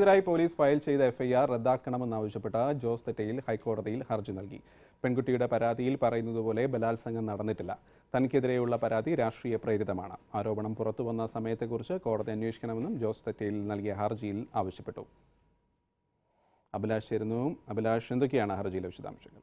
കുറ്റവിമുക്തരായി police file ചെയ്ത FIR റദ്ദാക്കണമെന്നാവശ്യപ്പെട്ട ജോസ് തെറ്റയിൽ ഹൈക്കോടതിയിൽ ഹർജി നൽകി പെൺകുട്ടിയുടെ പരാതിയിൽ പറയുന്നതുപോലെ ബലാത്സംഗം നടന്നിട്ടില്ല തനിക്കെതിരെയുള്ള പരാതി രാഷ്ട്രീയ പ്രേരിതമാണ് ആരോപണം പുറത്തുവന്ന സമയത്തെക്കുറിച്ച് കോടതി അന്വേഷിക്കണമെന്നും ജോസ് തെറ്റയിൽ നൽകിയ ഹർജിയിൽ ആവശ്യപ്പെട്ടു അഭിലാഷ് ചേരുന്നു അഭിലാഷ് എന്തൊക്കെയാണ് ഹർജിയിലെ വിശദാംശങ്ങൾ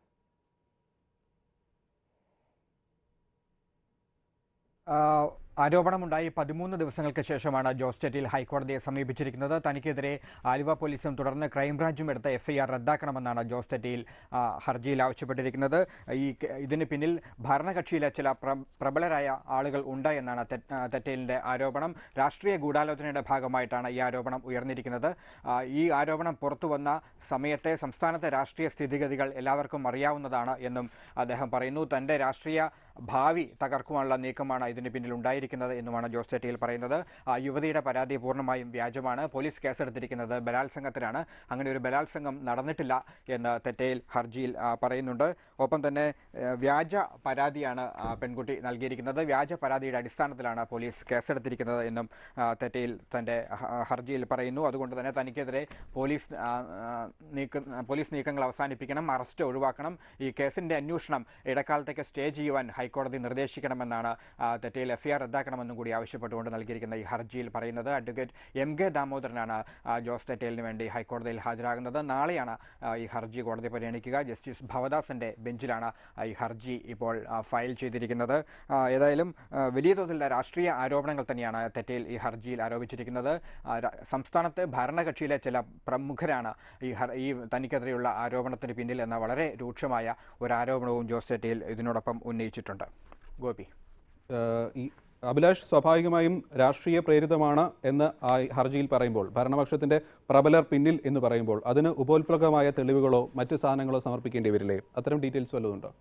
ആ, ആരോപണമുണ്ടായി പതിമൂന്ന് ദിവസങ്ങൾക്ക് ശേഷമാണ് ജോസ് ടെറ്റിൽ ഹൈക്കോടതിയെ സമീപിച്ചിരിക്കുന്നത് തനിക്കെതിരെ ആലുവ പോലീസും തുടർന്ന് ക്രൈംബ്രാഞ്ചും എടുത്ത എഫ്ഐആർ റദ്ദാക്കണമെന്നാണ് ജോസ് ടെറ്റിയിൽ ആ, ഹർജിയിൽ ആവശ്യപ്പെട്ടിരിക്കുന്നത് ഈ ക- ഇതിന് പിന്നിൽ ഭരണകക്ഷിയിലെ ചില പ്ര- പ്രബലരായ ആളുകൾ ഉണ്ട് എന്നാണ് തെ- ആ, തെറ്റേലിൻ്റെ ആരോപണം രാഷ്ട്രീയ ഗൂഢാലോചനയുടെ ഭാഗമായിട്ടാണ് ഈ ആരോപണം ഉയർന്നിരിക്കുന്നത് ആ, ഈ ആരോപണം പുറത്തു വന്ന സമയത്തെ സംസ്ഥാനത്തെ രാഷ്ട്രീയ സ്ഥിതിഗതികൾ എല്ലാവർക്കും അറിയാവുന്നതാണ് എന്നും അദ്ദേഹം പറയുന്നു തൻ്റെ രാഷ്ട്രീയ ഭാവി തകർക്കുവാനുള്ള നീക്കമാണ് ഇതിന് പിന്നിൽ ഉണ്ടായിരിക്കുന്നത് എന്നുമാണ് ജോസ് ചെട്ടിയിൽ പറയുന്നത് ആ യുവതിയുടെ പരാതി പൂർണ്ണമായും വ്യാജമാണ് പോലീസ് കേസെടുത്തിരിക്കുന്നത് ബലാത്സംഗത്തിനാണ് അങ്ങനെ ഒരു ബലാത്സംഗം നടന്നിട്ടില്ല എന്ന് തെറ്റയിൽ ഹർജിയിൽ ആ, പറയുന്നുണ്ട് ഒപ്പം തന്നെ ഏ, വ്യാജ പരാതിയാണ് ആ, പെൺകുട്ടി നൽകിയിരിക്കുന്നത് വ്യാജ പരാതിയുടെ അടിസ്ഥാനത്തിലാണ് പോലീസ് കേസെടുത്തിരിക്കുന്നത് എന്നും ആ, തെറ്റയിൽ തൻ്റെ ഹ- ഹർജിയിൽ പറയുന്നു അതുകൊണ്ട് തന്നെ തനിക്കെതിരെ പോലീസ് ആ, ആ, നീക്ക പോലീസ് നീക്കങ്ങൾ അവസാനിപ്പിക്കണം അറസ്റ്റ് ഒഴിവാക്കണം ഈ കേസിൻ്റെ അന്വേഷണം ഇടക്കാലത്തേക്ക് സ്റ്റേ ചെയ്യുവാൻ ഹൈക്കോടതി നിർദ്ദേശിക്കണമെന്നാണ് ആ, തെറ്റയിൽ എഫ്ഐആർ റദ്ദാക്കണമെന്നും കൂടി ആവശ്യപ്പെട്ടുകൊണ്ട് നൽകിയിരിക്കുന്ന ഈ ഹർജിയിൽ പറയുന്നത് അഡ്വക്കേറ്റ് എം കെ ദാമോദരനാണ് ആ, ജോസ് തെറ്റേലിന് വേണ്ടി ഹൈക്കോടതിയിൽ ഹാജരാകുന്നത് നാളെയാണ് ആ, ഈ ഹർജി കോടതി പരിഗണിക്കുക ജസ്റ്റിസ് ഭവദാസിൻ്റെ ബെഞ്ചിലാണ് ആ, ഈ ഹർജി ഇപ്പോൾ ആ, ഫയൽ ചെയ്തിരിക്കുന്നത് ആ, ഏതായാലും ആ, വലിയ തോതിലുള്ള രാഷ്ട്രീയ ആരോപണങ്ങൾ തന്നെയാണ് തെറ്റയിൽ ഈ ഹർജിയിൽ ആരോപിച്ചിരിക്കുന്നത് ആ, ര- സംസ്ഥാനത്തെ ഭരണകക്ഷിയിലെ ചില പ്രമുഖരാണ് ഈ ഹർ ഈ തനിക്കെതിരെയുള്ള ആരോപണത്തിന് പിന്നിൽ എന്ന വളരെ രൂക്ഷമായ ഒരു ആരോപണവും ജോസ് തെറ്റയിൽ ഇതിനോടൊപ്പം ഉന്നയിച്ചിട്ടുണ്ട് ഗോപി ഏഹ് ഈ അഭിലാഷ് സ്വാഭാവികമായും രാഷ്ട്രീയ പ്രേരിതമാണ് എന്ന് ആ ഹർജിയിൽ പറയുമ്പോൾ ഭരണപക്ഷത്തിന്റെ പ്രബലർ പിന്നിൽ എന്ന് പറയുമ്പോൾ അതിന് ഉപോത്പ്ലകമായ തെളിവുകളോ മറ്റ് സാധനങ്ങളോ സമർപ്പിക്കേണ്ടി വരില്ലേ അത്തരം ഡീറ്റെയിൽസ് വല്ലതും ഉണ്ടോ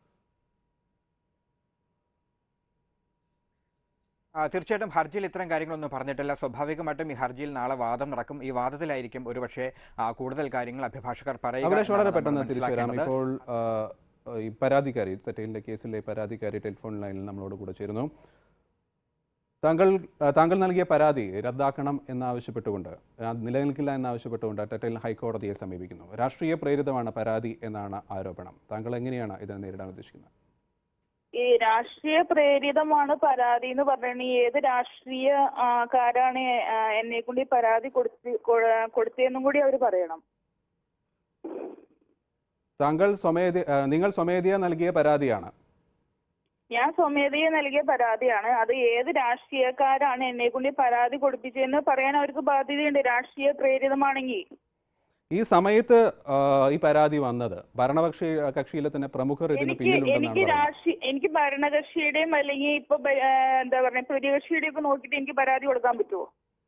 ആ, തീർച്ചയായിട്ടും ഹർജിയിൽ ഇത്തരം കാര്യങ്ങളൊന്നും പറഞ്ഞിട്ടില്ല സ്വാഭാവികമായിട്ടും ഈ ഹർജിയിൽ നാളെ വാദം നടക്കും ഈ വാദത്തിലായിരിക്കും ഒരുപക്ഷെ ആ, കൂടുതൽ കാര്യങ്ങൾ അഭിഭാഷകർ പറയുക അഭിലാഷ് വളരെ എന്നാണ് പെട്ടെന്ന് നമ്മൾ തിരിച്ചു വരാം മനസ്സിലാക്കേണ്ടത്. ഇപ്പോൾ ആ, ഈ പരാതിക്കാരി തെറ്റയിലെ കേസിലെ പരാതിക്കാരി ടെലിഫോൺ ലൈനിൽ നമ്മളോട് കൂടെ ചേരുന്നു താങ്കൾ ആ, താങ്കൾ നൽകിയ പരാതി റദ്ദാക്കണം എന്നാവശ്യപ്പെട്ടുകൊണ്ട് ആ, നിലനിൽക്കില്ല എന്നാവശ്യപ്പെട്ടുകൊണ്ട് ടെറ്റയിൽ ഹൈക്കോടതിയെ സമീപിക്കുന്നു രാഷ്ട്രീയ പ്രേരിതമാണ് പരാതി എന്നാണ് ആരോപണം താങ്കൾ എങ്ങനെയാണ് ഇതിനെ നേരിടാൻ ഉദ്ദേശിക്കുന്നത് ഈ രാഷ്ട്രീയ പ്രേരിതമാണ് പരാതി എന്ന് പറഞ്ഞാൽ ഏത് രാഷ്ട്രീയ ആ, കാരാണ് ആ, എന്നെ കൊണ്ട് ഈ പരാതി കൊടുത്ത് കൊ- കൊടുത്തതെന്നും കൂടി അവർ പറയണം താങ്കൾ സ്വമേധ ആ, നിങ്ങൾ സ്വമേധയാ നൽകിയ പരാതിയാണ് ഞാൻ സ്വമേധയെ നൽകിയ പരാതിയാണ് അത് ഏത് രാഷ്ട്രീയക്കാരാണ് എന്നെ കൊണ്ട് ഈ പരാതി കൊടുപ്പിച്ചതെന്ന് പറയാൻ അവർക്ക് ബാധ്യതയുണ്ട് രാഷ്ട്രീയ പ്രേരിതമാണെങ്കിൽ ഈ സമയത്ത് ആ, ഈ പരാതി വന്നത് ഭരണപക്ഷ കക്ഷിയിലെ തന്നെ പ്രമുഖർ ഇതിന് എനിക്ക് പിന്നിലുണ്ടെന്നാണ് എനിക്ക് പറയുന്നത് രാഷ്ട്രീയ എനിക്ക് ഭരണകക്ഷിയുടെയും അല്ലെങ്കിൽ ഇപ്പൊ ഭ- ആ, എന്താ പറയുക പ്രതികക്ഷിയുടെയും ഒക്കെ നോക്കിയിട്ട് എനിക്ക് പരാതി കൊടുക്കാൻ പറ്റുമോ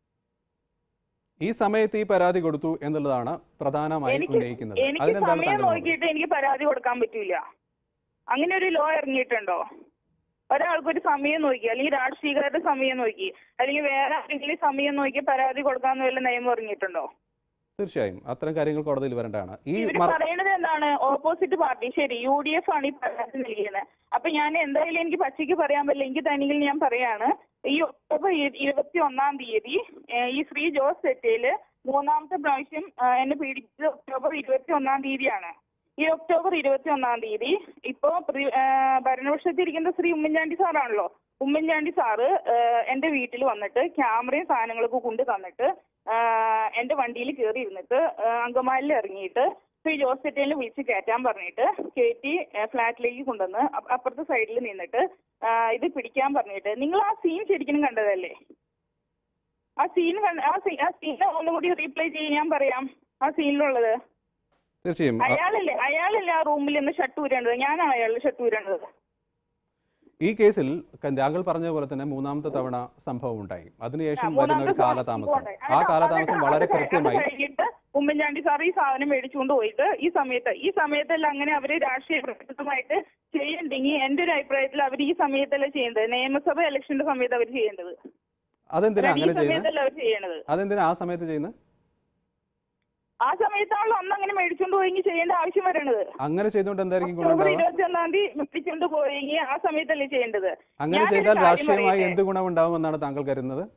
ഈ സമയത്ത് ഈ പരാതി കൊടുത്തു എന്നുള്ളതാണ് പ്രധാനമായും എനിക്ക് ഉന്നയിക്കുന്നത് എനിക്ക് അതിനെന്താണ് സമയം താങ്കൾ മറുപടി? നോക്കിയിട്ട് എനിക്ക് പരാതി കൊടുക്കാൻ പറ്റൂല അങ്ങനെ ഒരു ലോ ഇറങ്ങിയിട്ടുണ്ടോ ഒരാൾക്കൊരു സമയം നോക്കി അല്ലെങ്കിൽ രാഷ്ട്രീയക്കാരുടെ സമയം നോക്കി അല്ലെങ്കിൽ വേറെ ആരെങ്കിലും സമയം നോക്കി പരാതി കൊടുക്കാന്ന് വല്ല നിയമം ഇറങ്ങിയിട്ടുണ്ടോ തീർച്ചയായും അത്തരം കാര്യങ്ങൾ കോടതിയിൽ വരേണ്ടതാണ് ഈ ഇവര് മറ- പറയണത് എന്താണ് ഓപ്പോസിറ്റ് പാർട്ടി ശരി യു ഡി എഫ് ആണ് ഈ പരാതി നൽകിയത് അപ്പൊ ഞാൻ എന്തായാലും എനിക്ക് പച്ചയ്ക്ക് പറയാൻ പറ്റില്ല എനിക്ക് തനിയിൽ ഞാൻ പറയാണ് ഈ ഒക്ടോബർ ഇ- ഇരുപത്തി ഒന്നാം തീയതി ഏഹ്, ഈ ശ്രീ ജോസ് സെറ്റയില് മൂന്നാമത്തെ പ്രാവശ്യം ആ, എന്നെ പീഡിപ്പിച്ചത് ഒക്ടോബർ ഇരുപത്തി ഒന്നാം തീയതിയാണ് ഈ ഒക്ടോബർ ഇരുപത്തി ഒന്നാം തീയതി ഇപ്പോ പ്രി- ആ, ഭരണപക്ഷത്തിരിക്കുന്ന ശ്രീ ഉമ്മൻചാണ്ടി സാറാണല്ലോ ഉമ്മൻചാണ്ടി സാറ് ആ, എന്റെ വീട്ടിൽ വന്നിട്ട് ക്യാമറയും സാധനങ്ങളൊക്കെ കൊണ്ട് തന്നിട്ട് ആ, എന്റെ വണ്ടിയിൽ കയറി ഇരുന്നിട്ട് ആ, അങ്കമാലിയിൽ ഇറങ്ങിയിട്ട് ശ്രീ ജോസ് സെറ്റേലിനെ വിളിച്ച് കയറ്റാൻ പറഞ്ഞിട്ട് കയറ്റി ആ, ഫ്ലാറ്റിലേക്ക് കൊണ്ടുവന്ന് അപ്പ- അപ്പുറത്തെ സൈഡിൽ നിന്നിട്ട് ആ, ഇത് പിടിക്കാൻ പറഞ്ഞിട്ട് നിങ്ങൾ ആ സീൻ ശരിക്കും കണ്ടതല്ലേ ആ സീൻ ആ സീൻ ആ സീൻ ഒന്നുകൂടി റീപ്ലേ ചെയ്യാൻ ഞാൻ പറയാം ആ സീനിലുള്ളത് തീർച്ചയായും അ- അയാളല്ലേ അയാളല്ലേ ആ റൂമിൽ നിന്ന് ഷർട്ട് ഊരേണ്ടത് ഞാനാണ് അയാളുടെ ഷർട്ട് ഊരേണ്ടത് ഈ കേസിൽ ക- താങ്കൾ പറഞ്ഞ പോലെ തന്നെ മൂന്നാമത്തെ തവണ സംഭവം ഉണ്ടായി അതിനുശേഷം വരുന്ന ഒരു മൂന്നാമത്തെ കാലതാമസം സംഭവം ആ കാലതാമസം അത് വളരെ കഴിഞ്ഞ് കൃത്യമായി അത് കഴിഞ്ഞിട്ട് ഉമ്മൻചാണ്ടി സാർ ഈ സാധനം മേടിച്ചുകൊണ്ട് പോയിട്ട് ഈ സമയത്ത് ഈ സമയത്തല്ല അങ്ങനെ അവര് രാഷ്ട്രീയ പ്രവർത്തനമായിട്ട് ചെയ്യണ്ടെങ്കിൽ എന്റെ ഒരു അഭിപ്രായത്തിൽ അവർ ഈ സമയത്തല്ല ചെയ്യേണ്ടത് നിയമസഭ ഇലക്ഷന്റെ സമയത്ത് അവർ ചെയ്യേണ്ടത് അതെന്തിനാ അതായത് ഈ അങ്ങനെ ചെയ്യുന്നത് സമയത്തല്ല അവർ ചെയ്യണത് അതെന്തിനാ ആ സമയത്ത് ചെയ്യുന്നത് ആ സമയത്താണല്ലോ അന്ന് അങ്ങനെ മേടിച്ചുകൊണ്ട് പോയെങ്കിൽ ചെയ്യേണ്ട ആവശ്യം വരണത് അങ്ങനെ ചെയ്തുകൊണ്ട് എന്തായിരിക്കും ഒക്ടോബർ ഗുണമുണ്ടാവുക ഇരുപത്തി ഒന്നാം തീയതി മേടിച്ചുകൊണ്ട് പോയെങ്കിൽ ആ സമയത്തല്ലേ ചെയ്യേണ്ടത് അങ്ങനെ ഞാനൊരു ചെയ്താൽ കാര്യം രാഷ്ട്രീയമായി പറയട്ടെ. എന്ത് ഗുണമുണ്ടാവുമെന്നാണ് താങ്കൾ കരുതുന്നത്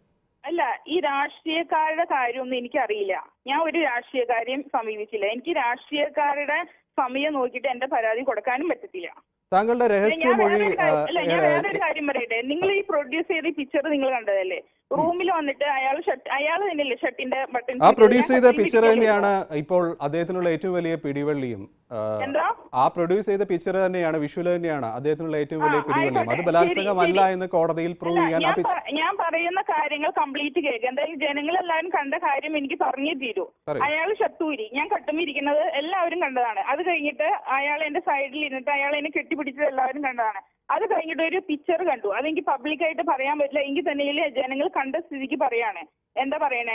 അല്ല ഈ രാഷ്ട്രീയക്കാരുടെ കാര്യമൊന്നും എനിക്കറിയില്ല ഞാൻ ഒരു രാഷ്ട്രീയക്കാരെയും സമീപിച്ചില്ല എനിക്ക് രാഷ്ട്രീയക്കാരുടെ സമയം നോക്കിയിട്ട് എന്റെ പരാതി കൊടുക്കാനും പറ്റത്തില്ല താങ്കളുടെ അല്ല, ഞാൻ രഹസ്യമൊഴി വേറൊരു കാര്യം- അല്ല ഞാൻ ആ, വേറൊരു കാര്യം പറയട്ടെ നിങ്ങൾ ഈ പ്രൊഡ്യൂസ് ചെയ്ത പിക്ചർ നിങ്ങൾ കണ്ടതല്ലേ റൂമിൽ വന്നിട്ട് അയാൾ ഷർട്ട് അയാൾ തന്നെയല്ലേ ഷർട്ടിന്റെ ബട്ടൺ ആ പ്രൊഡ്യൂസ് ചെയ്ത പിക്ചർ തന്നെയാണ് ഇപ്പോൾ അദ്ദേഹത്തിനുള്ള ഏറ്റവും വലിയ പിടിവള്ളിയും ആ, എന്താ ആ പ്രൊഡ്യൂസ് ചെയ്ത പിക്ചർ തന്നെയാണ് വിഷ്വൽ തന്നെയാണ് അദ്ദേഹത്തിനുള്ള ഏറ്റവും വലിയ ആ, പിടിവള്ളിയും അത് ആയിക്കോട്ടെ. ബലാത്സംഗമല്ല ശരി, എന്ന് കോടതിയിൽ പ്രൂവ് അല്ല, ചെയ്യാൻ ആ ഞാൻ പിക്ചർ പ- ഞാൻ പറയുന്ന കാര്യങ്ങൾ കംപ്ലീറ്റ് കേൾക്കുക എന്തായാലും ജനങ്ങളെല്ലാവരും കണ്ട കാര്യം എനിക്ക് പറഞ്ഞേ തീരൂ പറയൂ. അയാൾ ഷട്ടൂരി ഞാൻ കട്ടുമിരിക്കുന്നത് എല്ലാവരും കണ്ടതാണ് അത് കഴിഞ്ഞിട്ട് അയാൾ എന്റെ സൈഡിൽ ഇരുന്നിട്ട് അയാൾ എന്നെ കെട്ടിപ്പിടിച്ചത് എല്ലാവരും കണ്ടതാണ് അത് കഴിഞ്ഞിട്ട് ഒരു പിക്ചർ കണ്ടു അതെനിക്ക് പബ്ലിക്കായിട്ട് പറയാൻ പറ്റില്ല എങ്കിൽ തന്നെ ജനങ്ങൾ കണ്ട സ്ഥിതിക്ക് പറയാണ് എന്താ പറയണേ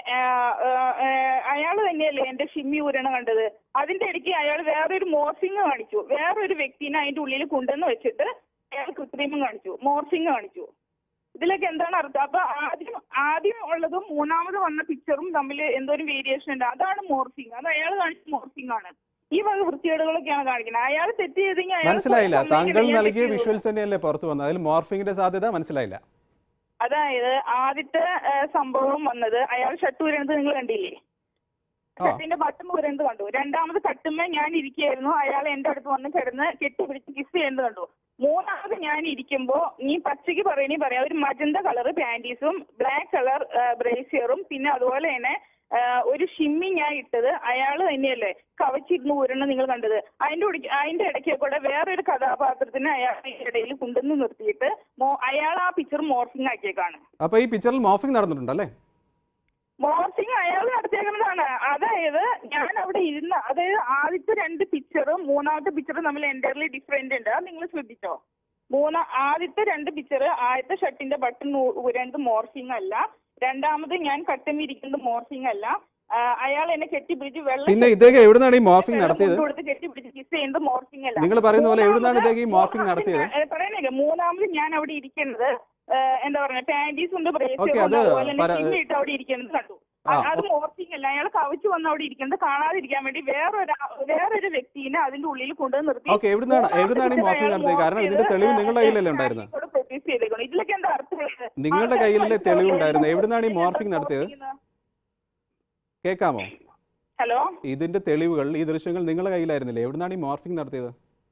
അയാൾ തന്നെയല്ലേ എന്റെ ഷിമ്മി ഊരണ കണ്ടത് അതിന്റെ ഇടയ്ക്ക് അയാൾ വേറൊരു മോർഫിംഗ് കാണിച്ചു വേറൊരു വ്യക്തിനെ അതിന്റെ ഉള്ളിൽ കൊണ്ടുവന്ന് വെച്ചിട്ട് അയാൾ കൃത്രിമം കാണിച്ചു മോർഫിംഗ് കാണിച്ചു ഇതിലൊക്കെ എന്താണ് അർത്ഥം അപ്പൊ ആദ്യം ആദ്യം ഉള്ളതും മൂന്നാമത് വന്ന പിക്ചറും തമ്മിൽ എന്തോ ഒരു വേരിയേഷൻ ഉണ്ട് അതാണ് മോർഫിംഗ് അത് അയാൾ കാണിച്ച മോർഫിംഗ് ആണ് ഈ വക വൃത്തികേടുകളൊക്കെയാണ് കാണിക്കുന്നത് അയാൾ തെറ്റ് ചെയ്തെങ്കിൽ അയാൾ മനസ്സിലായില്ല സ്വയം താങ്കൾ സമ്മതിക്കണം, ഞാൻ നൽകിയ തെറ്റ് ചെയ്തു. വിഷ്വൽസ് തന്നെയല്ലേ പുറത്തു വന്നത് അതിൽ മോർഫിംഗിന്റെ സാധ്യത മനസ്സിലായില്ല അതായത് ആദ്യത്തെ ആ, സംഭവം വന്നത് അയാൾ ഷർട്ട് ഊരുന്നത് നിങ്ങൾ കണ്ടില്ലേ ആ. ഷർട്ടിന്റെ ബട്ടൺ ഊരുന്നത് കണ്ടു രണ്ടാമത് കട്ടുമ്മ ഞാൻ ഇരിക്കുകയായിരുന്നു അയാൾ എന്റെ അടുത്ത് വന്ന് കിടന്ന് കെട്ടിപ്പിടിച്ച് കിസ് ചെയ്യുന്നത് കണ്ടു മൂന്നാമത് ഞാൻ ഇരിക്കുമ്പോ നീ പച്ചയ്ക്ക് പറയണേ പറയാം ഒരു മജന്ത കളർ പാന്റീസും ബ്ലാക്ക് കളർ ബ്രേസിയറും പിന്നെ അതുപോലെ തന്നെ ആ, ഒരു ഷിമ്മി ഞാൻ ഇട്ടത് അയാൾ തന്നെയല്ലേ കവച്ചിരുന്ന് ഊരണം നിങ്ങൾ കണ്ടത് അതിന്റെ ഉടി- അതിന്റെ ഇടയ്ക്ക് കൂടെ വേറൊരു കഥാപാത്രത്തിന് അയാൾ ഇടയിൽ കൊണ്ടുവന്ന് നിർത്തിയിട്ട് മോ- അയാൾ ആ പിക്ചർ മോർഫിംഗ് ആക്കിയേക്കാണ് അപ്പൊ ഈ പിക്ചറിൽ മോർഫിംഗ് നടന്നിട്ടുണ്ടല്ലേ മോർഫിംഗ് അയാൾ നടത്തിയേക്കുന്നതാണ് അതായത് ഞാൻ അവിടെ ഇരുന്ന അതായത് ആദ്യത്തെ രണ്ട് പിക്ചറും മൂന്നാമത്തെ പിക്ചറും തമ്മിൽ എൻ്റയർലി ഡിഫറെന്റ് ഉണ്ട് അത് നിങ്ങൾ ശ്രദ്ധിച്ചോ മൂന്ന ആദ്യത്തെ രണ്ട് പിക്ചർ ആദ്യത്തെ ഷർട്ടിന്റെ ബട്ടൺ ഊരുന്നത് മോർഫിംഗ് അല്ല രണ്ടാമത് ഞാൻ കട്ടമിരിക്കുന്നത് മോർഫിംഗ് അല്ല ആ, അയാൾ എന്നെ കെട്ടിപ്പിടിച്ച് വെള്ളം പിന്നെ ഇദ്ദേഹം എവിടുന്നാണ് ഈ മോർഫിംഗ് നടത്തിയത് കൊടുത്ത് കെട്ടിപ്പിടിച്ച് കിസ് ചെയ്യുന്നത് മോർഫിംഗ് അല്ല നിങ്ങൾ പറയുന്ന പോലെ എവിടുന്നാണ് മൂന്നാമത് ഇദ്ദേഹം ഈ മോർഫിംഗ് നടത്തിയത് ഏ, പറയുന്നില്ല മൂന്നാമത് ഞാൻ അവിടെ ഇരിക്കുന്നത് ഏ, എന്താ പറയാ പാന്റീസ് ഉണ്ട് Okay, ബ്രേസിയർ അത് അതുപോലെ തന്നെ പര- പിന്നെ ഇട്ട് അവിടെ ഇരിക്കുന്നത് കണ്ടു ആ, അത് മോർഫിംഗ് അല്ല അയാൾ കവച്ചു വന്ന് അവിടെ ഇരിക്കുന്നത് കാണാതിരിക്കാൻ വേണ്ടി വേറൊരു വേറൊരു വ്യക്തിനെ അതിന്റെ ഉള്ളിൽ കൊണ്ടുവന്ന് നിർത്തി ഓക്കെ എവിടുന്നാണ് എവിടുന്നാണ് ഈ മോർഫിംഗ് നടത്തിയത് കാരണം ഇതിന്റെ തെളിവ് നിങ്ങളുടെ കയ്യിലല്ലേ ഉണ്ടായിരുന്നത് പ്രൊഡ്യൂസ് ചെയ്തേക്കണം ഇതിലൊക്കെ എന്താ അർത്ഥം നിങ്ങളുടെ കയ്യിലല്ലേ തെളിവ് ഉണ്ടായിരുന്നത് എവിടുന്നാണ് ഈ മോർഫിംഗ് നടത്തിയത് കേൾക്കാമോ ഹലോ ഇതിന്റെ തെളിവുകൾ ഈ ദൃശ്യങ്ങൾ നിങ്ങളുടെ കയ്യിലായിരുന്നില്ലേ എവിടുന്നാണ് ഈ മോർഫിംഗ് നടത്തിയത്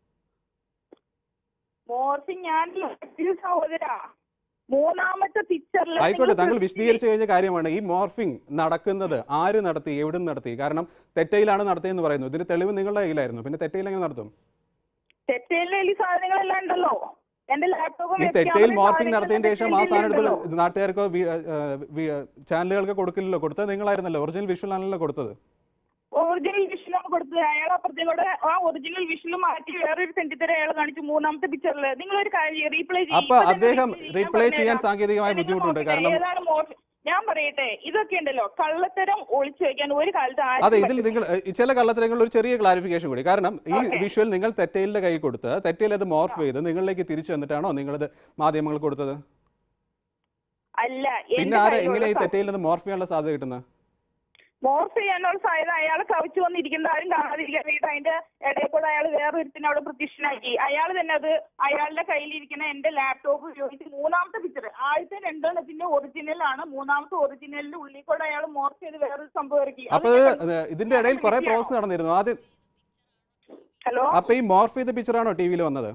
മോർഫിംഗ് ഞാൻ സഹോദര മൂന്നാമത്തെ പിക്ചറിൽ ആയിക്കോട്ടെ താങ്കൾ വിശദീകരിച്ചു കഴിഞ്ഞ കാര്യമാണ് ഈ മോർഫിംഗ് നടക്കുന്നത് ആര് നടത്തി എവിടുന്ന് നടത്തി കാരണം തെറ്റയിലാണ് നടത്തിയെന്ന് പറയുന്നു ഇതിന്റെ തെളിവ് നിങ്ങളുടെ കയ്യിലായിരുന്നു പിന്നെ തെറ്റയിൽ എങ്ങനെ നടത്തും തെറ്റയിലെ ഈ സാധനങ്ങളെല്ലാം ഉണ്ടല്ലോ എന്റെ ലാപ്ടോപ്പും ഈ തെറ്റയിൽ മോർഫിംഗ് നടത്തിയതിന് ശേഷം ആ സാധനം എടുത്ത് നാട്ടുകാർക്കോ വി- ഏഹ് വി- ചാനലുകൾക്ക് കൊടുക്കില്ലല്ലോ കൊടുത്തത് നിങ്ങളായിരുന്നല്ലോ ഒറിജിനൽ വിഷ്വൽ ആണല്ലോ കൊടുത്തത് ഒറിജിനൽ വിഷലാണ് കൊടുത്തത് അയാൾ അപ്പുറത്തേക്കൂടെ ആ ഒറിജിനൽ വിഷല് മാറ്റി വേറൊരു സെന്റിത്തര അയാൾ കാണിച്ചു മൂന്നാമത്തെ പിക്ചറിൽ നിങ്ങൾ ഒരു കാര്യം റീപ്ലേ അപ്പൊ അദ്ദേഹം റീപ്ലേ ചെയ്യാൻ സാങ്കേതികമായ ബുദ്ധിമുട്ടുണ്ട് കാരണം ഏതാണ് മോർഫി ഞാൻ പറയട്ടെ ഇതൊക്കെ ഉണ്ടല്ലോ കള്ളത്തരം ഒളിച്ചു വെക്കാൻ ഒരു കാലത്ത് ആർക്കും അതെ ഇതിൽ പറ്റില്ല. നിങ്ങൾ ഏഹ്, ചില കള്ളത്തരങ്ങളിൽ ഒരു ചെറിയ ക്ലാരിഫിക്കേഷൻ കൂടി കാരണം ഈ Okay. വിഷ്വൽ നിങ്ങൾ തെറ്റയിലെ കൈ കൊടുത്ത് തെറ്റയിൽ അത് മോർഫ് ചെയ്ത് നിങ്ങളിലേക്ക് തിരിച്ചു വന്നിട്ടാണോ നിങ്ങളത് മാധ്യമങ്ങൾ കൊടുത്തത് അല്ല പിന്നെ എന്റെ ആരെ കയ്യിലുള്ള എങ്ങനെ ഈ സ- തെറ്റയിൽ അത് മോർഫ് ചെയ്യാനുള്ള സാധ്യത കിട്ടുന്നത് മോർഫ് ചെയ്യാനുള്ള സാധ്യത അയാൾ കവിച്ചു വന്നിരിക്കുന്നത് ആരും കാണാതിരിക്കാൻ വേണ്ടിയിട്ട് അതിന്റെ ഇടയിൽ കൂടെ അയാൾ വേറൊരുത്തിന് അവിടെ പ്രത്യക്ഷനാക്കി അയാൾ തന്നെ അത് അയാളുടെ കയ്യിലിരിക്കുന്ന എന്റെ ലാപ്ടോപ്പ് ഉപയോഗിച്ച് മൂന്നാമത്തെ പിക്ചർ ആദ്യത്തെ രണ്ടെണ്ണത്തിന്റെ ഒറിജിനൽ ആണ് മൂന്നാമത്തെ ഒറിജിനലിന്റെ ഉള്ളിൽ കൂടെ അയാൾ മോർഫ് ചെയ്ത് വേറൊരു സംഭവം ഇറക്കി അത് അപ്പൊ ഞാൻ ഇത് കണ്ടു. ഇതിന്റെ ഇടയിൽ കുറെ പ്രോസസ് നടന്നിരുന്നു ആദ്യം ഹലോ അപ്പൊ ഈ മോർഫ് ചെയ്ത പിക്ചറാണോ ടി വിയിൽ വന്നത്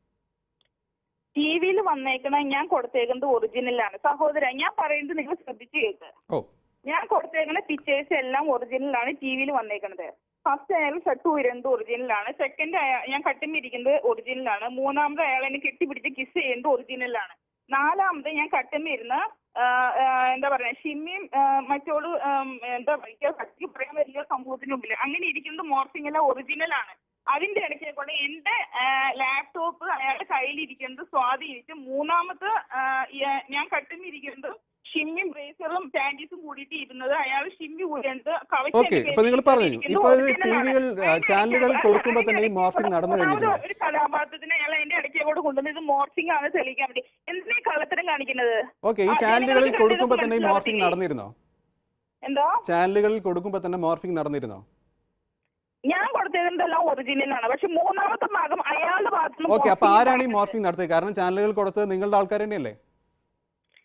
ടി വിയിൽ വന്നേക്കണ ഞാൻ കൊടുത്തേക്കുന്നത് ഒറിജിനലാണ് സഹോദര ഞാൻ പറയുന്നത് നിങ്ങൾ ശ്രദ്ധിച്ച് കേൾക്ക് ഓ ഞാൻ കൊടുത്തേക്കുന്ന പിക്ചേഴ്സ് എല്ലാം ഒറിജിനലാണ് ടി വിയിൽ വന്നേക്കുന്നത് ഫസ്റ്റ് അയാൾ ഷർട്ട് ഊരുന്നത് ഒറിജിനലാണ് സെക്കൻഡ് ഞാൻ കട്ടുമ്പിരിക്കുന്നത് ഒറിജിനലാണ് മൂന്നാമത് അയാൾ എന്നെ കെട്ടിപ്പിടിച്ച് കിസ് ചെയ്യുന്നത് ഒറിജിനലാണ് നാലാമത് ഞാൻ കട്ടുമ്മ ഇരുന്ന് ആ, ആ, എന്താ പറയാ ഷിമ്മിയും ആ, മറ്റോള് ആം, എന്താ പറയുക കട്ടി പറയാൻ വലിയ സംഭവത്തിന് മുമ്പിൽ അങ്ങനെ ഇരിക്കുന്നത് മോർഫിംഗ് എല്ലാം ഒറിജിനലാണ് അതിന്റെ ഇടയ്ക്ക് കൊണ്ട് എന്റെ ലാപ്ടോപ്പ് അയാളുടെ കയ്യിലിരിക്കുന്നത് സ്വാധീനിച്ച് മൂന്നാമത്തെ ആ, ഈ- ഞാൻ കട്ടുമ്പിരിക്കുന്നത് ഷിമ്മിയും ബ്രേസറും പാൻറ്റീസും കൂടിയിട്ട് ഇരുന്നത് അയാൾ ഷിമ്മി കൂടിയിട്ട് ഓക്കെ ഇപ്പൊ നിങ്ങൾ പറഞ്ഞു ഇപ്പൊ ഇത് ടി വികൾ ചാനലുകൾ കൊടുക്കുമ്പോൾ തന്നെ ഈ മോർഫിംഗ് നടന്നു കഴിഞ്ഞിരുന്നു ഒരു കഥാപാത്രത്തിന് അയാൾ അതിന്റെ ഇടയ്ക്ക് കൂടെ കൊണ്ടുവന്ന് ഇത് മോർഫിംഗ് ആണ് തെളിയിക്കാൻ വേണ്ടി എന്തിനാ ഈ കള്ളത്തരം കാണിക്കുന്നത് ഓക്കെ ഈ ആ, ചാനലുകളിൽ ജനങ്ങൾക്ക് കൊടുക്കുമ്പോൾ തന്നെ ഈ മനസ്സിലാവത്തില്ലേ? മോർഫിംഗ് നടന്നിരുന്നോ എന്തോ ചാനലുകളിൽ കൊടുക്കുമ്പോൾ തന്നെ മോർഫിംഗ് നടന്നിരുന്നോ ഞാൻ കൊടുത്തതെല്ലാം ഒറിജിനലാണ് പക്ഷെ മൂന്നാമത്തെ ഭാഗം അയാളുടെ ഭാഗത്തുനിന്ന് ഓക്കെ അപ്പൊ morphing ആരാണ് ഈ നടന്നത്. മോർഫിംഗ് നടത്തിയത് കാരണം ചാനലുകൾ കൊടുത്തത് നിങ്ങളുടെ ആൾക്കാർ തന്നെയല്ലേ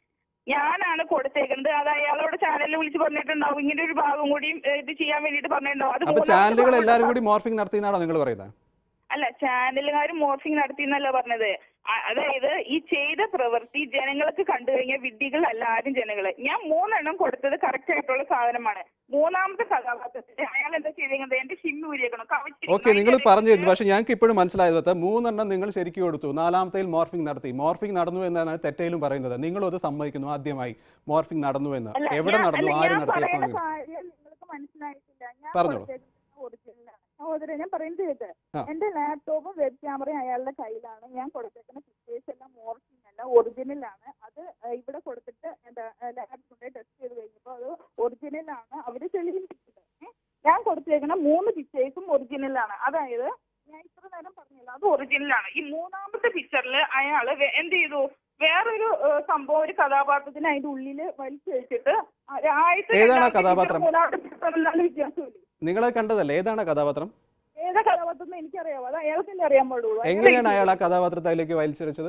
ഞാനാണ് കൊടുത്തേക്കുന്നത് അത് അയാളോട് ചാനലിൽ വിളിച്ച് പറഞ്ഞിട്ടുണ്ടാവും ഇങ്ങനെ ഒരു ഭാഗം കൂടിയും ഏ, ഇത് ചെയ്യാൻ വേണ്ടിയിട്ട് പറഞ്ഞിട്ടുണ്ടാവും അത് അപ്പൊ മൂന്നാമത്തെ ചാനലുകൾ ഭാഗം എല്ലാവരും കൂടി മോർഫിംഗ് നടത്തിയെന്നാണോ നിങ്ങൾ പറയുന്നത് അല്ല ചാനലുകാർ മോർഫിംഗ് നടത്തി എന്നല്ല പറഞ്ഞത് അ- അതായത് ഈ ചെയ്ത പ്രവൃത്തി ജനങ്ങൾക്ക് കണ്ടു കഴിഞ്ഞാൽ വിഡ്ഢികളല്ല ആരും ജനങ്ങള് ഞാൻ മൂന്നെണ്ണം കൊടുത്തത് കറക്റ്റ് ആയിട്ടുള്ള സാധനമാണ് മൂന്നാമത്തെ കഥാപാത്രത്തിന് അയാൾ എന്താ ചെയ്തേക്കുന്നത് എന്റെ ഷിമ്മി ഊരിയേക്കണം ഓക്കെ നിങ്ങൾ പറഞ്ഞിരുന്നു പക്ഷേ ഞങ്ങൾക്ക് ഇപ്പോഴും മനസ്സിലായത് മൂന്നെണ്ണം നിങ്ങൾ ശരിക്കും കൊടുത്തു നാലാമത്തേൽ മോർഫിംഗ് നടത്തി മോർഫിംഗ് നടന്നു എന്നാണ് തെറ്റയിലും പറയുന്നത് നിങ്ങളും അത് സമ്മതിക്കുന്നു ആദ്യമായി മോർഫിംഗ് നടന്നു എന്ന് അല്ല, എവിടെ ഞാൻ- നടന്നു അല്ല, ആര് ഞാൻ നടത്തി എപ്പോൾ പറയുന്ന നടന്നു? കാര്യം നിങ്ങൾക്ക് മനസ്സിലായിട്ടില്ല ഞാൻ പറഞ്ഞോളൂ. കൊടുത്തേക്കുന്നത് ഒറിജിനലാണ് സഹോദരൻ ഞാൻ പറയുന്നത് കേട്ട് ആ. എന്റെ ലാപ്ടോപ്പും വെബ് ക്യാമറയും അയാളുടെ കയ്യിലാണ് ഞാൻ കൊടുത്തേക്കുന്ന പിക്ചേഴ്സ് എല്ലാം മോർഫിംഗ് അല്ല ഒറിജിനലാണ് അത് ഏഹ്, ഇവിടെ കൊടുത്തിട്ട് എന്താ ലാബ് കൊണ്ട് ടെസ്റ്റ് ചെയ്ത് കഴിഞ്ഞപ്പോൾ അത് ഒറിജിനലാണ് അവര് തെളിയിച്ചിട്ടുണ്ട് ഏ? ഞാൻ കൊടുത്തേക്കുന്ന മൂന്ന് പിക്ചേഴ്സും ഒറിജിനലാണ് അതായത് ഞാൻ ഇത്ര നേരം പറഞ്ഞില്ല അത് ഒറിജിനലാണ് ഈ മൂന്നാമത്തെ പിക്ചറിൽ അയാള് വെ- എന്ത് ചെയ്തു വേറൊരു ഏഹ്, സംഭവം ഒരു കഥാപാത്രത്തിന് അതിന്റെ ഉള്ളില് വലിച്ചു വെച്ചിട്ട് ആ- ആദ്യത്തെ ഏതാണ് ആ രണ്ടാമത്തെ കഥാപാത്രം? picture മൂന്നാമത്തെ picture തമ്മിലുള്ള വ്യത്യാസമില്ലേ നിങ്ങളെ കണ്ടതല്ലേ ഏതാണ് ആ കഥാപാത്രം ഏതാ കഥാപാത്രം എന്ന് എനിക്കറിയാമോ അത് അയാൾക്കല്ലേ അറിയാൻ പാടുള്ളൂ എങ്ങനെയാണ് അയാൾ ആ കഥാപാത്രത്തെ അതിലേക്ക് വലിച്ചിഴച്ചത്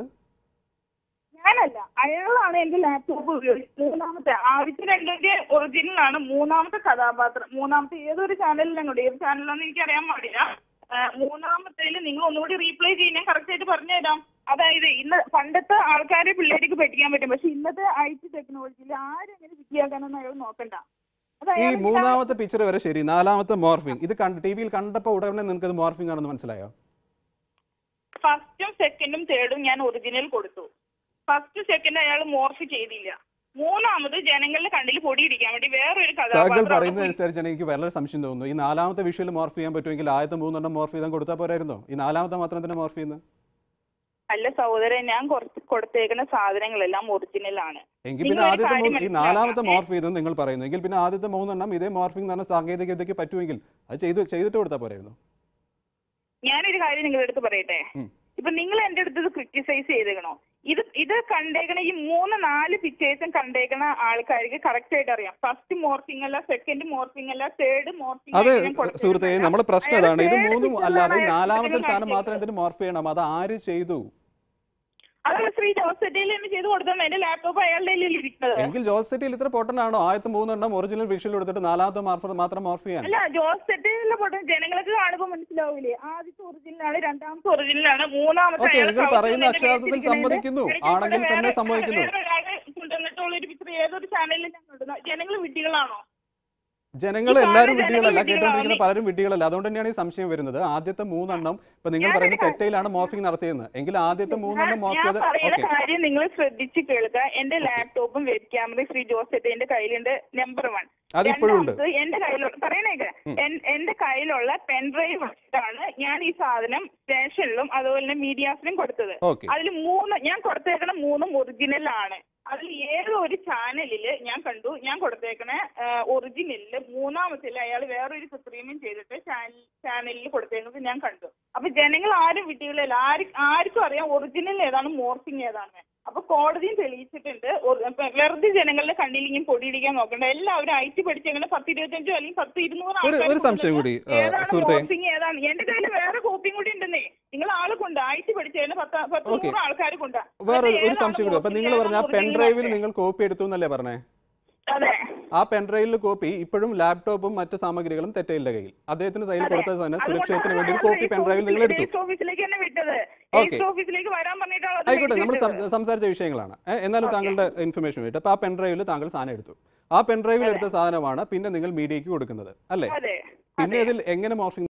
ഞാനല്ല അയാളാണ് എന്റെ ലാപ്ടോപ്പ് ഉപയോഗിച്ചത് മൂന്നാമത്തെ ആദ്യത്തെ രണ്ടിന്റെ ഒറിജിനൽ ആണ് മൂന്നാമത്തെ കഥാപാത്രം മൂന്നാമത്തെ ഏതൊരു ചാനലിലും കൂടി ഏത് ചാനലാണെന്ന് എനിക്ക് അറിയാൻ പാടില്ല ആ, മൂന്നാമത്തേല് നിങ്ങൾ ഒന്നുകൂടി റീപ്ലൈ ചെയ്യാൻ ഞാൻ കറക്റ്റ് ആയിട്ട് പറഞ്ഞുതരാം അതായത് ഇന്ന് പണ്ടത്തെ ആൾക്കാരെ പിള്ളേർക്ക് പറ്റിക്കാൻ പറ്റും പക്ഷെ ഇന്നത്തെ ഐ ടി ടെക്നോളജിയിൽ ആരും എങ്ങനെ വിദ്യാഭ്യാസം അയാൾ നോക്കണ്ട അത് ഈ അയാൾ മൂന്നാമത്തെ പിക്ചർ വരെ ശരി നാലാമത്തെ മോർഫിംഗ് ഇത് കണ്ട് ടി വിയിൽ കണ്ടപ്പോൾ ഉടനെ നിങ്ങൾക്ക് ഇത് മോർഫിംഗ് ആണെന്ന് മനസ്സിലായോ ഫസ്റ്റും സെക്കൻഡും തേർഡും ഞാൻ ഒറിജിനൽ കൊടുത്തു ഫസ്റ്റ് സെക്കൻഡ് അയാൾ മോർഫ് ചെയ്തില്ല മൂന്നാമത് ജനങ്ങളുടെ കണ്ണിൽ പൊടിയിടിക്കാൻ വേണ്ടി വേറൊരു താങ്കൾ കഥാപാത്രം പറയുന്നതനുസരിച്ച് എനിക്ക് വളരെ സംശയം തോന്നുന്നു ഈ നാലാമത്തെ വിഷ്വൽ മോർഫ് ചെയ്യാൻ പറ്റുമെങ്കിൽ ആദ്യത്തെ മൂന്നെണ്ണം മോർഫ് ചെയ്താൽ കൊടുത്താൽ പോരായിരുന്നോ ഈ നാലാമത്തെ മാത്രം തന്നെ മോർഫ് ചെയ്യുന്നത് അല്ല സഹോദരൻ ഞാൻ കുറച്ച് കൊടുത്തേക്കുന്ന സാധനങ്ങളെല്ലാം ഒറിജിനൽ ആണ് എങ്കിൽ പിന്നെ നിങ്ങൾ ഒരു ആദ്യത്തെ കാര്യം മൂന്ന് ഈ നാലാമത്തെ മനസ്സിലാക്കണം. മോർഫ് ചെയ്തെന്ന് നിങ്ങൾ പറയുന്നു എങ്കിൽ പിന്നെ ആദ്യത്തെ മൂന്നെണ്ണം ഇതേ മോർഫിംഗ് എന്ന് പറഞ്ഞ സാങ്കേതിക വിദ്യക്ക് പറ്റുമെങ്കിൽ അത് ചെയ്ത് ചെയ്തിട്ട് കൊടുത്താൽ പോരായിരുന്നു ഞാനൊരു കാര്യം നിങ്ങളുടെ അടുത്ത് പറയട്ടെ ഉം. ഇപ്പൊ നിങ്ങൾ എന്റെ അടുത്ത് ഇത് ക്രിറ്റിസൈസ് ചെയ്തേക്കണോ ഇത് ഇത് കണ്ടേക്കണ ഈ മൂന്ന് നാല് പിക്ചേഴ്സും കണ്ടേക്കണ ആൾക്കാർക്ക് കറക്റ്റ് ആയിട്ട് അറിയാം ഫസ്റ്റ് മോർഫിംഗ് അല്ല സെക്കൻഡ് മോർഫിംഗ് അല്ല തേർഡ് മോർഫിംഗ് അത് സുഹൃത്തെ നമ്മുടെ പ്രശ്നം അയാൾ അതാണ് ഇത് third മൂന്നും picture അല്ലാതെ ഈ ലാണ് നാലാമത്തെ ഒരു അയാൾ സാധനം മാത്രം എന്തിനു മോർഫ് ചെയ്യണം അത് ആര് ചെയ്തു അത് ശ്രീ ജോസറ്റയിൽ തന്നെ ചെയ്ത് കൊടുത്തത് എന്റെ ലാപ്ടോപ്പ് അയാളുടെ കയ്യിൽ ഇരിക്കുന്നത് എങ്കിൽ ജോസ് സെറ്റിൽ ഇത്ര പൊട്ടനാണോ ആദ്യത്തെ മൂന്നെണ്ണം ഒറിജിനൽ വിഷ്വൽ എടുത്തിട്ട് നാലാമത്തെ മാർഫ് മാത്രം മോർഫ് ചെയ്യാൻ അല്ല ജോസ് സെറ്റിലെ പൊട്ടൻ ജനങ്ങൾക്ക് കാണുമ്പോൾ മനസ്സിലാവൂലേ ആദ്യത്തെ ഒറിജിനലാണ് രണ്ടാമത്തെ ഒറിജിനലാണ് മൂന്നാമത്തെ ഓക്കെ അയാൾ നിങ്ങൾ കൗണ്ടറിൽ പറയുന്ന എന്നെ അക്ഷരാർത്ഥത്തിൽ വെച്ചിരിക്കുന്നത് സമ്മതിക്കുന്നു എനിക്ക് ആണെങ്കിൽ ഇവിടെ തന്നെ വേറെ- സമ്മതിക്കുന്നു വേറൊരാളെ കൊണ്ടുവന്നിട്ടുള്ള ഒരു പിക്ചർ ഏതൊരു ചാനലിൽ ഞാൻ കണ്ടു ജനങ്ങൾ വിഡ്ഢികളാണോ ജനങ്ങൾ ഈ എല്ലാവരും കാണുന്ന വിഡ്ഢികളല്ല ജനങ്ങൾ കേട്ടോണ്ടിരിക്കുന്ന വിഡ്ഢികളാണ്. പലരും വിഡ്ഢികളല്ല അതുകൊണ്ട് തന്നെയാണ് ഈ സംശയം വരുന്നത് ആദ്യത്തെ മൂന്നെണ്ണം ഇപ്പൊ നിങ്ങൾ ഞാനൊരു പറയുന്നത് കാര്യം- തെറ്റയിലാണ് മോർഫിംഗ് നടത്തിയെന്ന് എങ്കിൽ ആദ്യത്തെ മൂന്നെണ്ണം മോർഫ് ഞാൻ ചെയ്ത് പറയുന്ന ഓക്കെ കാര്യം നിങ്ങൾ ശ്രദ്ധിച്ച് കേൾക്കുക എന്റെ ലാപ്ടോപ്പും വെബ് ക്യാമറയും ശ്രീ ജോസറ്റ് എന്റെ കയ്യിലുണ്ട് നമ്പർ വൺ അത് ഇപ്പോഴും ഉണ്ട് രണ്ടാമത് എന്റെ കയ്യിലുള്ള പറയണേക്ക് ഉം. എൻ- എന്റെ കയ്യിലുള്ള പെൻഡ്രൈവ് വെച്ചിട്ടാണ് ഞാൻ ഈ സാധനം സ്റ്റേഷനിലും അതുപോലെ തന്നെ മീഡിയാസിനും കൊടുത്തത് ഓക്കെ അതിൽ മൂന്ന് ഞാൻ കൊടുത്തേക്കണ മൂന്നും ഒറിജിനൽ ആണ് അതിൽ ഏതോ ഒരു ചാനലില് ഞാൻ കണ്ടു ഞാൻ കൊടുത്തേക്കണ ഒറിജിനലില് മൂന്നാമത്തിൽ അയാൾ വേറൊരു സുപ്രീമിയം ചെയ്തിട്ട് ചാനൽ ചാനലിൽ കൊടുത്തേക്കുന്നത് ഞാൻ കണ്ടു അപ്പൊ ജനങ്ങൾ ആരും വിട്ടികളില്ല ആര് ആർക്കും അറിയാം ഒറിജിനൽ ഏതാണ് മോർഫിംഗ് ഏതാണ് അപ്പൊ കോടതിയും തെളിയിച്ചിട്ടുണ്ട് ഒ- ഇപ്പൊ വെറുതെ ജനങ്ങളുടെ കണ്ണിൽ ഇങ്ങനെ പൊടിയിടിക്കാൻ നോക്കണ്ട എല്ലാവരും ഐ ടി പഠിച്ചെങ്ങനെ പത്ത് ഇരുപത്തഞ്ചോ അല്ലെങ്കിൽ പത്ത് ഇരുന്നൂറ് ഒരു ആൾക്കാർ ഒരു സംശയം കൂടി ആ, ഏതാണ് സുഹൃത്തെ മോർഫിംഗ് ഏതാണ് എന്റെ കയ്യിൽ വേറെ കോപ്പിയും കൂടി ഉണ്ടെന്നേ നിങ്ങൾ ആള് കൊണ്ട് ഐ ടി പഠിച്ചതിന് പത്ത് പത്ത് Okay. നൂറ് ആൾക്കാർ കൊണ്ട് വേറെ ഒരു- ഒരു സംശയം കൂടി അപ്പൊ നിങ്ങൾ പറഞ്ഞ ആ പെൻഡ്രൈവിൽ നിങ്ങൾ കോപ്പി എടുത്തു എന്നല്ലേ പറഞ്ഞേ അതെ ആ പെൻഡ്രൈവിൽ കോപ്പി ഇപ്പോഴും ലാപ്ടോപ്പും മറ്റ് സാമഗ്രികളും തെറ്റയിലെ കയ്യിൽ അദ്ദേഹത്തിന് സൈഡിൽ കൊടുത്തത് തന്നെ സുരക്ഷിതത്തിന് വേണ്ടി ഒരു കോപ്പി പെൻഡ്രൈവിൽ നിങ്ങൾ എടുത്തു രജിസ്റ്റർ ഓഫീസിലേക്ക് തന്നെ വിട്ടത് Okay. രജിസ്റ്റർ ഓഫീസിലേക്ക് വരാൻ പറഞ്ഞിട്ടാണ് അത് ആയിക്കോട്ടെ നമ്മൾ വിട്ടത്. സം- സംസാരിച്ച വിഷയങ്ങളാണ് ഏ, എന്നാലും താങ്കളുടെ ഇൻഫർമേഷൻ വേണ്ടി അപ്പോൾ ആ പെൻഡ്രൈവിൽ താങ്കൾ സാധനം എടുത്തു ആ പെൻഡ്രൈവിൽ എടുത്ത സാധനമാണ് പിന്നെ നിങ്ങൾ മീഡിയയ്ക്ക് കൊടുക്കുന്നത് അല്ലേ അതെ പിന്നെ ഇതിൽ എങ്ങനെ മോർഫിംഗ്